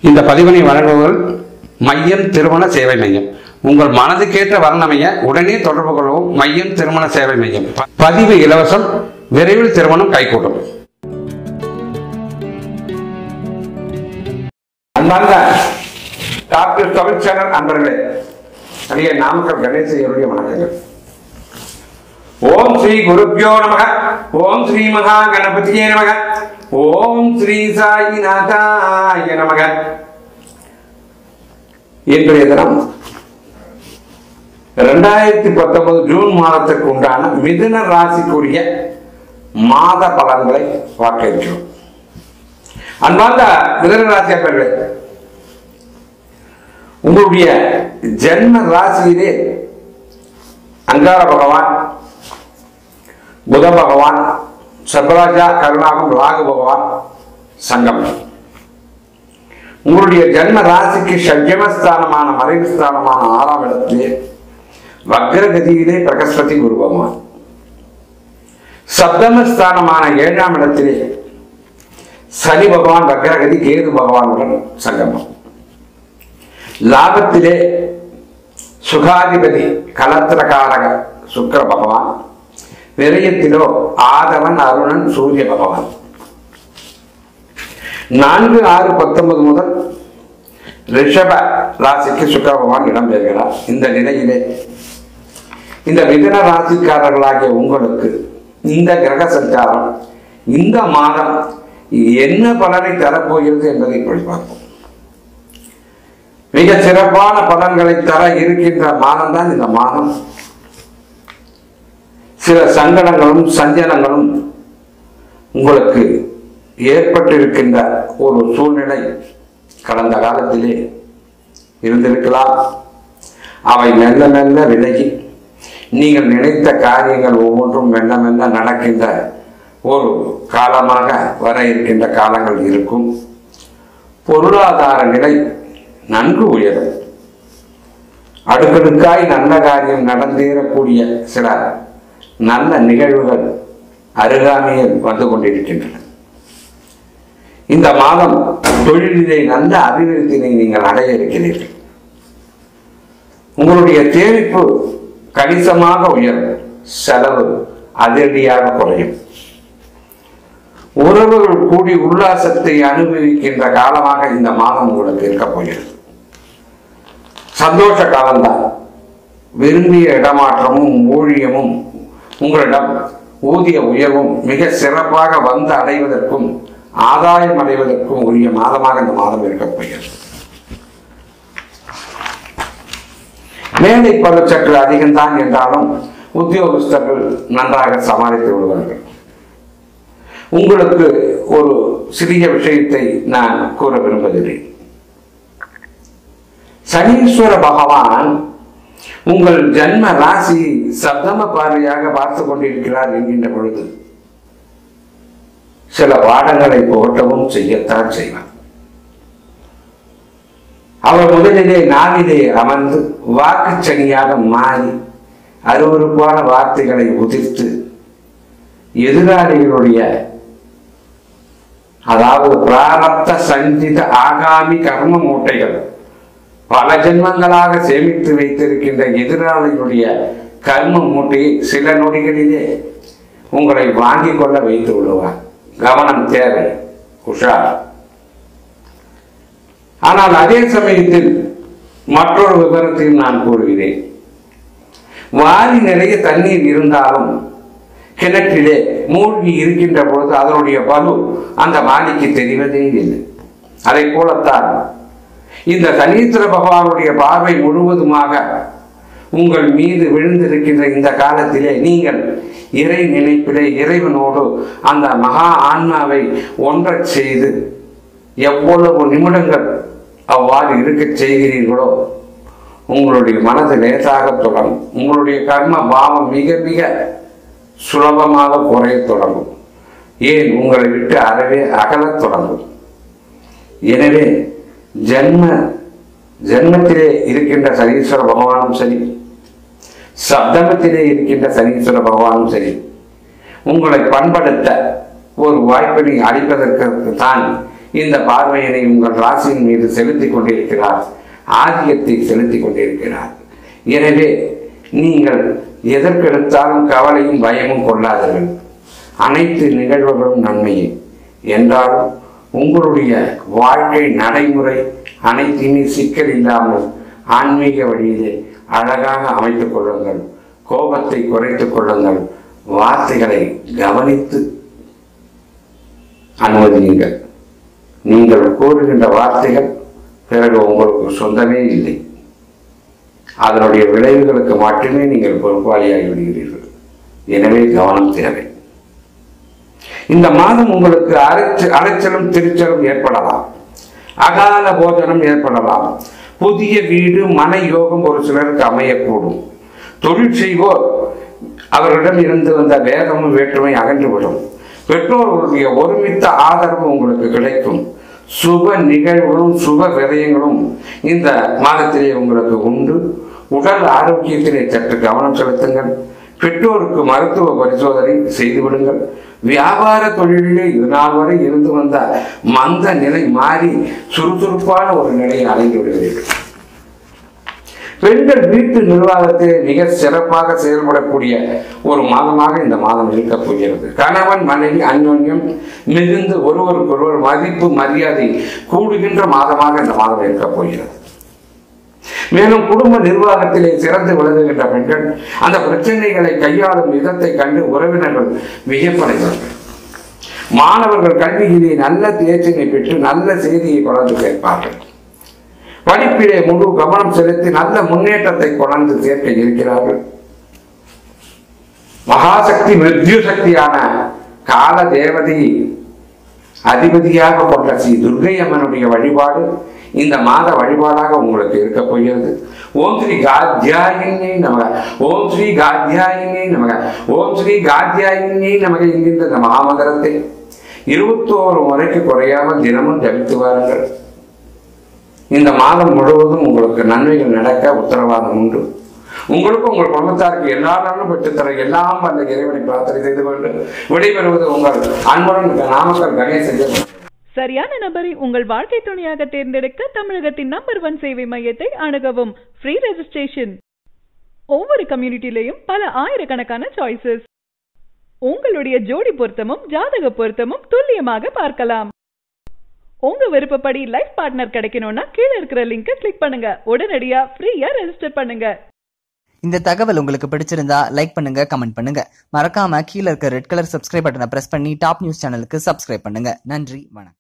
இந்த பதிவினை வழங்குபவர்கள் மையம் திருமண சேவை மையம் உங்கள் மனதுக்கேற்ற வர்ணமைய உடனே தொடர்பு கொள்ளவும் மையம் திருமண சேவை மையம் ப- பதிவு இலவசம் விரைவில் திருமணம் கைகூடும் அன்பார்ந்த டாக்டர் தமிழ் சேனல் அன்பர்களே அடிய நாமக்கல் கணேசையருடைய வணக்கங்கள் ஓம் ஸ்ரீ குருப்பியோ நமக ஓம் ஸ்ரீ மகா கணபதியே நமக ஓம் ஸ்ரீ சாயிநாதாய நமக இன்றைய தினம் இரண்டாயிரத்தி பத்தொன்பது ஜூன் மாதத்திற்கு உண்டான மிதுன ராசிக்குரிய மாத பலன்களை பார்க்க இருக்கிறோம் அன்பார்ந்த மிதுன ராசி அன்பர்களே உங்களுடைய ஜென்ம ராசியிலே அங்கார பகவான் புத பகவான் சர்வராஜா கருணாகம் ராகு பகவான் சங்கம் உங்களுடைய ஜென்ம ராசிக்கு ஷட்ஜமஸ்தானமான மறைவு ஸ்தானமான ஆறாம் இடத்திலே வக்ரகதியிலே பிரகஸ்பதி குரு பகவான் சப்தமஸ்தானமான ஏழாம் இடத்திலே சனி பகவான் வக்ரகதி கேது பகவானுடன் சங்கமம் லாபத்திலே சுகாதிபதி கலத்திரகாரக சுக்கிர பகவான் விரயத்திலோ ஆதவன் அருணன் சூரிய பகவான் நான்கு ஆறு பத்தொன்பது முதல் ரிஷப ராசிக்கு சுக்கிர பகவான் இடம்பெறுகிறார் இந்த நிலையிலே இந்த மிதன ராசிக்காரர்களாகிய உங்களுக்கு இந்த கிரக சஞ்சாரம் இந்த மாதம் என்ன பலனை தரப்போகிறது என்பதை இப்படி பார்ப்போம் மிக சிறப்பான பலன்களை தர இருக்கின்ற மாதம் தான் இந்த மாதம் சில சங்கடங்களும் சஞ்சலங்களும் உங்களுக்கு ஏற்பட்டிருக்கின்ற ஒரு சூழ்நிலை கடந்த காலத்திலே இருந்திருக்கலாம் அவை மெல்ல மெல்ல விலகி நீங்கள் நினைத்த காரியங்கள் ஒவ்வொன்றும் மெல்ல மெல்ல நடக்கின்ற ஒரு காலமாக வர இருக்கின்ற காலங்கள் இருக்கும் பொருளாதார நிலை நன்கு உயரும் அடுக்கடுக்காய் நல்ல காரியம் நடந்தேறக்கூடிய சில நல்ல நிகழ்வுகள் அருகாமையில் வந்து கொண்டிருக்கின்றன இந்த மாதம் தொழிலிலே நல்ல அபிவிருத்தினை நீங்கள் அடைய இருக்கிறீர்கள் உங்களுடைய தேவைப்பு கணிசமாக உயரும் செலவு அதிரடியாக குறையும் உறவுகள் கூடி உல்லாசத்தை அனுபவிக்கின்ற காலமாக இந்த மாதம் உங்களுக்கு இருக்க போகிறது சந்தோஷ காலம்தான் விரும்பிய இடமாற்றமும் ஊழியமும் உங்களிடம் ஊதிய உயர்வும் மிக சிறப்பாக வந்து அடைவதற்கும் ஆதாயம் அடைவதற்கும் உரிய மாதமாக இந்த மாதம் இருக்கப் போகிறது வேலை பளு சற்று அதிகம்தான் என்றாலும் உத்தியோகஸ்தர்கள் நன்றாக சமாளித்து விடுவார்கள் உங்களுக்கு ஒரு சிறிய விஷயத்தை நான் கூற விரும்புகிறேன் சனீஸ்வர பகவான் உங்கள் ஜன்ம ராசி சப்தம பார்வையாக பார்த்து கொண்டிருக்கிறார் என்கின்ற பொழுது சில பாடங்களை புகட்டவும் செய்யத்தான் செய்வார் அவர் முதலிலே நாவிலே அமர்ந்து வாக்குச்சனியாக மாறி அருவருப்பான வார்த்தைகளை உதிர்த்து எதிராளிகளுடைய அதாவது பிராரப்த சஞ்சித ஆகாமி கர்ம மூட்டைகள் பல ஜென்மங்களாக சேமித்து வைத்திருக்கின்ற எதிராளிகளுடைய கர்ம மூட்டையை சில நொடிகளிலே உங்களை வாங்கிக் கொள்ள வைத்து விடுவார் கவனம் தேவை உஷார் ஆனால் அதே சமயத்தில் மற்றொரு விவரத்தையும் நான் கூறுகிறேன் வாரி நிறைய தண்ணீர் இருந்தாலும் கிணற்றிலே மூழ்கி இருக்கின்ற பொழுது அதனுடைய பலு அந்த வாலிக்கு தெரிவதே இல்லை அதை போலத்தான் இந்த சனீஸ்வர பகவானுடைய பார்வை முழுவதுமாக உங்கள் மீது விழுந்திருக்கின்ற இந்த காலத்திலே நீங்கள் இறை நினைப்பிலே இறைவனோடு அந்த மகா ஆன்மாவை ஒன்றச் செய்து எவ்வளவு நிமிடங்கள் அவ்வாறு இருக்கச் செய்கிறீர்களோ உங்களுடைய மனது லேசாக தொடங்கும் உங்களுடைய கர்ம பாவம் மிக மிக சுலபமாக குறையத் தொடங்கும் ஏன் உங்களை விட்டு அறவே அகலத் தொடங்கும் எனவே ஜென்ம ஜென்மத்திலே இருக்கின்ற சனீஸ்வர பகவானும் சரி சப்தமத்திலே இருக்கின்ற சனீஸ்வர பகவானும் சரி உங்களை பண்படுத்த ஒரு வாய்ப்பினை அளிப்பதற்கு தான் இந்த பார்வையினை உங்கள் ராசியின் மீது செலுத்திக் கொண்டிருக்கிறார் ஆதியத்தை செலுத்திக் கொண்டிருக்கிறார் எனவே நீங்கள் எதற்கெடுத்தாலும் கவலையும் பயமும் கொள்ளாதீர்கள் அனைத்து நிகழ்வுகளும் நன்மையே என்றாலும் உங்களுடைய வாழ்க்கை நடைமுறை அனைத்தையுமே சிக்கல் இல்லாமல் ஆன்மீக வழியிலே அழகாக அமைத்துக் கொள்ளுங்கள் கோபத்தை குறைத்துக் கொள்ளுங்கள் வார்த்தைகளை கவனித்து அனுமதியுங்கள் நீங்கள் கூறுகின்ற வார்த்தைகள் பிறகு உங்களுக்கு சொந்தமே இல்லை அதனுடைய விளைவுகளுக்கு மட்டுமே நீங்கள் பொறுப்பாளியாகி விடுகிறீர்கள் எனவே கவனம் தேவை இந்த மாதம் உங்களுக்கு அரைச்ச அலைச்சலும் திருச்சலும் ஏற்படலாம் அகால போஜனம் ஏற்படலாம் புதிய வீடு மன யோகம் ஒரு சிலருக்கு அமையக்கூடும் தொழில் செய்வோர் அவர்களிடம் இருந்து வந்த வேகமும் வேற்றுமை அகன்றுவிடும் பெற்றோர்களுடைய ஒருமித்த ஆதரவு உங்களுக்கு கிடைக்கும் சுப நிகழ்வுகளும் சுப விரயங்களும் இந்த மாதத்திலே உங்களுக்கு உண்டு உடல் ஆரோக்கியத்திலே சற்று கவனம் செலுத்துங்கள் பெற்றோருக்கு மருத்துவ பரிசோதனை செய்து விடுங்கள் வியாபார தொழிலிலே இது நாள் வரை இருந்து வந்த மந்த நிலை மாறி சுறுசுறுப்பான ஒரு நிலையை அடைந்து விடுவீர்கள் பெண்கள் வீட்டு நிர்வாகத்தில் மிக சிறப்பாக செயல்படக்கூடிய ஒரு மாதமாக இந்த மாதம் இருக்கப் போகிறது கணவன் மனைவி அந்யோன்யம் மிகுந்து ஒருவருக்கொருவர் மதிப்பு மரியாதை கூடுகின்ற மாதமாக இந்த மாதம் இருக்கப் போகிறது மேலும் குடும்ப நிர்வாகத்திலே சிறந்து விளங்குகின்ற பெண்கள் அந்த பிரச்சனைகளை கையாளும் விதத்தை கண்டு உறவினர்கள் வியப்படைவார்கள் மாணவர்கள் கல்வியிலே நல்ல தேர்ச்சினை பெற்று நல்ல செய்தியை கொண்டு சேர்ப்பார்கள் படிப்பிலே முழு கவனம் செலுத்தி நல்ல முன்னேற்றத்தை கொண்டு சேர்க்க இருக்கிறார்கள் மகாசக்தி மிருத்யு சக்தியான கால தேவதை அதிபதியாக கொண்ட ஸ்ரீ துர்கை அம்மனுடைய வழிபாடு இந்த மாத வழிபாடாக உங்களுக்கு இருக்க போகிறது ஓம் ஸ்ரீ காத்தியாயினே நமக ஓம் ஸ்ரீ காத்தியாயினே நமக ஓம் ஸ்ரீ காத்தியாயினே நமக என்கின்ற இந்த மகாமந்திரத்தை இருபத்தோரு முறைக்கு குறையாமல் தினமும் ஜபித்து வாருங்கள் இந்த மாதம் முழுவதும் உங்களுக்கு நன்மைகள் நடக்க உத்தரவாதம் உண்டு உங்களுக்கும் உங்கள் குடும்பத்தாருக்கு எல்லா நாளும் பெற்றுத்தர எல்லாம் வந்த இறைவனை பிரார்த்தனை செய்து கொண்டு விடைபெறுவது உங்கள் அன்புடன் நாமக்கல் கணேசன் சரியான நபரை உங்கள் வாழ்க்கை துணையாக தேர்ந்தெடுக்க தமிழகத்தின் நம்பர் ஒன் சேவை மையத்தை அணுகவும் ஃப்ரீ ரெஜிஸ்ட்ரேஷன் ஒவ்வொரு கம்யூனிட்டிலையும் பல ஆயிரக்கணக்கான சாய்ஸஸ் உங்களுடைய ஜோடி பொருத்தமும் ஜாதக பொருத்தமும் துல்லியமாக பார்க்கலாம் உங்க விருப்பப்படி லைஃப் பார்ட்னர் கிடைக்கணும்னா கீழே இருக்கிற லிங்கை கிளிக் பண்ணுங்க உடனடியா ஃப்ரீயா ரெஜிஸ்டர் பண்ணுங்க இந்த தகவல் உங்களுக்கு பிடிச்சிருந்தா லைக் பண்ணுங்க கமெண்ட் பண்ணுங்க மறக்காம கீழே இருக்க ரெட் கலர் சப்ஸ்கிரைப் பட்டனை பிரஸ் பண்ணி டாப் நியூஸ் சேனலுக்கு சப்ஸ்கிரைப் பண்ணுங்க நன்றி வணக்கம்